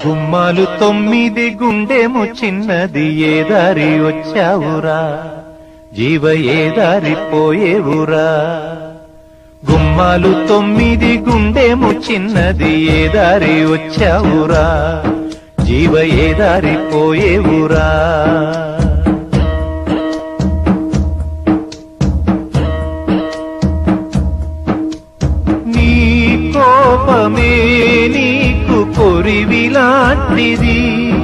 గుమ్మాలు తొమ్మిది గుండెము చిన్నది ఏ దారి వచ్చావురా జీవ ఏ దారి పోయేవురా గుమ్మాలు తొమ్మిది గుండెము చిన్నది ఏ దారి వచ్చావురా జీవ ఏ దారి పోయేవురా నీ కోపమే నీకు కొరివిలాంటిది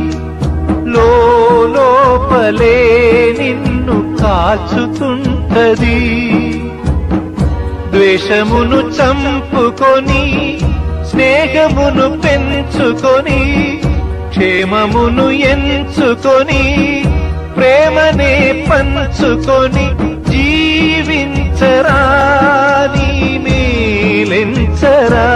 లోపలే నిన్ను కాచుతుంటది ద్వేషమును చంపుకొని స్నేహమును పెంచుకొని క్షేమమును ఎంచుకొని ప్రేమనే పంచుకొని జీవించరా నీ మేలెంచరా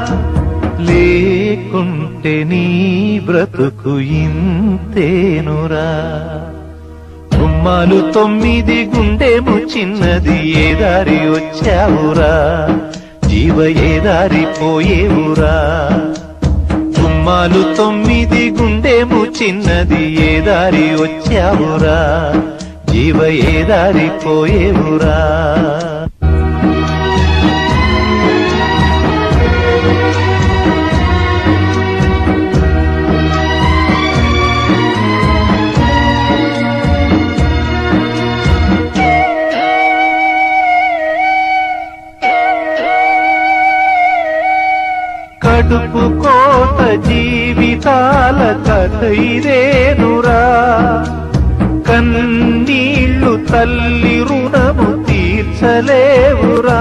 లేకుంటే నీ బ్రతుకు ఇంతేనురా గుమ్మాలు తొమ్మిది గుండెము చిన్నది ఏ దారి వచ్చావురా జీవ ఏ దారి పోయేవురా గుమ్మాలు తొమ్మిది గుండెము చిన్నది ఏ దారి వచ్చావురా జీవ ఏ దారి పోయేవురా కడుపు కోత జీవితాల కథ ఇదేనురా కన్నీళ్లు తల్లి రుణము తీర్చలేవురా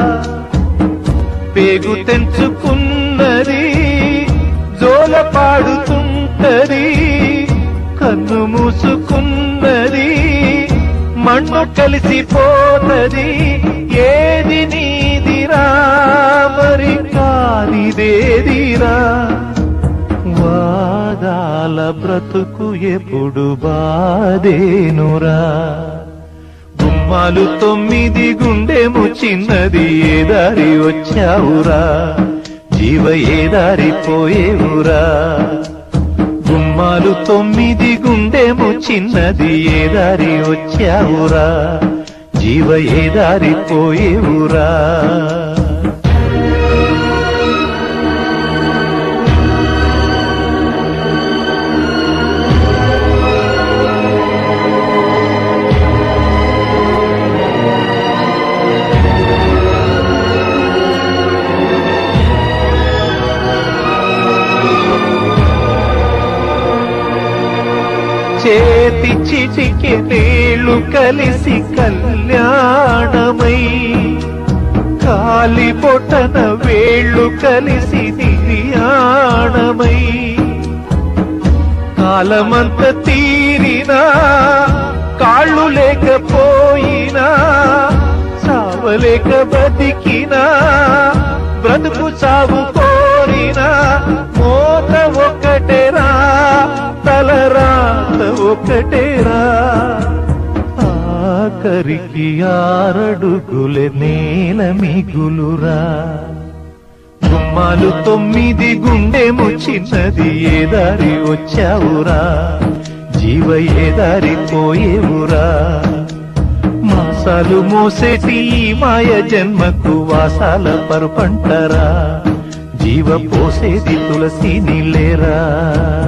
పేగు తెంచుకున్నది జోల పాడుతుంటది కన్ను మూసుకున్నది మಣ್ಣు కలిసిపోతది ఏది నీదిరా మరి కానిదేదిరా వాదాల బ్రతుకు ఎప్పుడు బాధేనురా గుమ్మాలు తొమ్మిది గుండెము చిన్నది ఏ దారి వచ్చావురా జీవ ఏ దారి పోయేవురా గుమ్మాలు తొమ్మిది గుండెము చిన్నది ఏ దారి వచ్చావురా జీవ ఏ దారి పోయేవురా చేతి చిటికి నీళ్లు కలిసి కళ్యాణమై కాలి బొటన వేళ్ళు కలిసి నిర్యాణమై కాలమంత తీరినా కాళ్ళు లేకపోయినా చావలేక బతికినా బ్రతుకు చావు కోరినా మోత ఒకటేరా తలరాత ఒకటేరా ఆఖరికి ఆరడుగుల నేల మిగులురా గుమ్మాలు తొమ్మిది గుండెము చిన్నది ఏ దారి వచ్చావురా జీవ ఏ దారి పోయేవురా మాసాలు మోసేటి ఈ మాయ జన్మకు వాసాల పరుపంటరా జీవ పోసేది తులసి నీళ్ళేరా